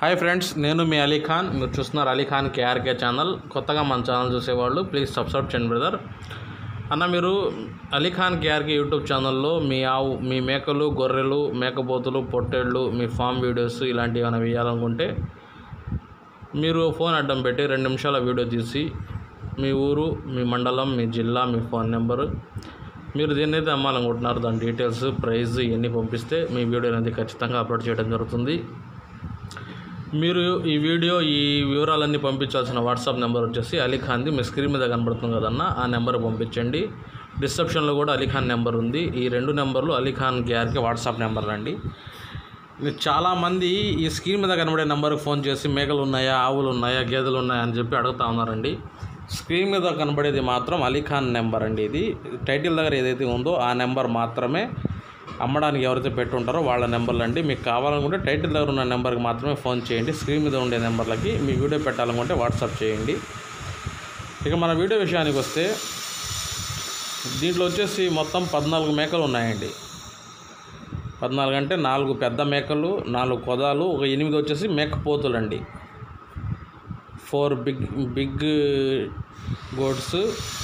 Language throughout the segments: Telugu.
హాయ్ ఫ్రెండ్స్ నేను మీ అలీ ఖాన్ మీరు చూస్తున్నారు అలీ ఖాన్ కేఆర్కే ఛానల్ కొత్తగా మన ఛానల్ చూసేవాళ్ళు ప్లీజ్ సబ్స్క్రైబ్ చేయండి బ్రదర్ అన్న మీరు అలీ ఖాన్ కేఆర్కే యూట్యూబ్ ఛానల్లో మీ ఆవు మీ మేకలు గొర్రెలు మేకపోతులు పొట్టేళ్ళు మీ ఫామ్ వీడియోస్ ఇలాంటివి ఏమైనా వేయాలనుకుంటే మీరు ఫోన్ అడ్డం పెట్టి రెండు నిమిషాల వీడియో తీసి మీ ఊరు మీ మండలం మీ జిల్లా మీ ఫోన్ నెంబరు మీరు దేన్ని అయితే అమ్మాలనుకుంటున్నారు దాని డీటెయిల్స్ ప్రైస్ ఇవన్నీ పంపిస్తే మీ వీడియో అనేది ఖచ్చితంగా అప్లోడ్ చేయడం జరుగుతుంది మీరు ఈ వీడియో ఈ వివరాలన్నీ పంపించాల్సిన వాట్సాప్ నెంబర్ వచ్చేసి అలీ ఖాన్ది మీ స్క్రీన్ మీద కనబడుతుంది కదన్న ఆ నెంబర్ పంపించండి డిస్క్రిప్షన్లో కూడా అలీ ఖాన్ నెంబర్ ఉంది ఈ రెండు నెంబర్లు అలీ ఖాన్ కేఆర్కి వాట్సాప్ నెంబర్ అండి మీరు చాలామంది ఈ స్క్రీన్ మీద కనబడే నెంబర్కి ఫోన్ చేసి మేకలు ఉన్నాయా ఆవులు ఉన్నాయా గేదెలు ఉన్నాయా అని చెప్పి అడుగుతా ఉన్నారండి స్క్రీన్ మీద కనబడేది మాత్రం అలీ ఖాన్ నెంబర్ అండి ఇది టైటిల్ దగ్గర ఏదైతే ఉందో ఆ నెంబర్ మాత్రమే అమ్మడానికి ఎవరైతే పెట్టుంటారో వాళ్ళ నెంబర్లు అండి మీకు కావాలనుకుంటే టైటిల్ దగ్గర ఉన్న నెంబర్కి మాత్రమే ఫోన్ చేయండి స్క్రీన్ మీద ఉండే నెంబర్లకి మీ వీడియో పెట్టాలనుకుంటే వాట్సాప్ చేయండి ఇక మన వీడియో విషయానికి వస్తే దీంట్లో వచ్చేసి మొత్తం పద్నాలుగు మేకలు ఉన్నాయండి పద్నాలుగు అంటే నాలుగు పెద్ద మేకలు నాలుగు కొదాలు ఒక ఎనిమిది వచ్చేసి మేకపోతులు అండి four big big goats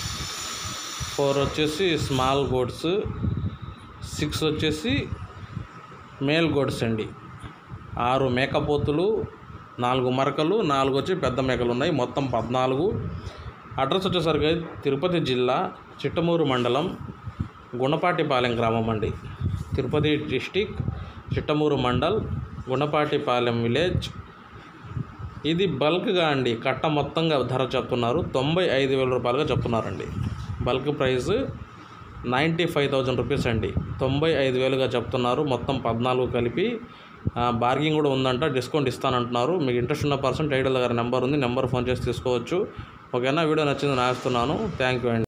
four వచ్చేసి స్మాల్ గోడ్స్ సిక్స్ వచ్చేసి మేల్ గోడ్స్ అండి ఆరు మేకపోతులు నాలుగు మరకలు నాలుగు వచ్చి పెద్ద మేకలు ఉన్నాయి మొత్తం పద్నాలుగు అడ్రస్ వచ్చేసరికి తిరుపతి జిల్లా చిట్టమూరు మండలం గుణపాటిపాలెం గ్రామం అండి తిరుపతి డిస్టిక్ చిట్టమూరు మండల్ గుణపాటిపాలెం విలేజ్ ఇది బల్క్గా అండి కట్ట మొత్తంగా ధర చెప్తున్నారు తొంభై ఐదు వేల రూపాయలుగా చెప్తున్నారండి bulk price ninety five thousand rupees అండి తొంభై ఐదు వేలుగా చెప్తున్నారు మొత్తం పద్నాలుగు కలిపి బార్గింగ్ కూడా ఉందంట డిస్కౌంట్ ఇస్తానంటున్నారు మీకు ఇంట్రెస్ట్ ఉన్న పర్సన్ టైటిల్ దగ్గర నెంబర్ ఉంది నెంబర్ ఫోన్ చేసి తీసుకోవచ్చు ఓకేనా వీడియో నచ్చింది నాస్తున్నాను థ్యాంక్ యూ అండి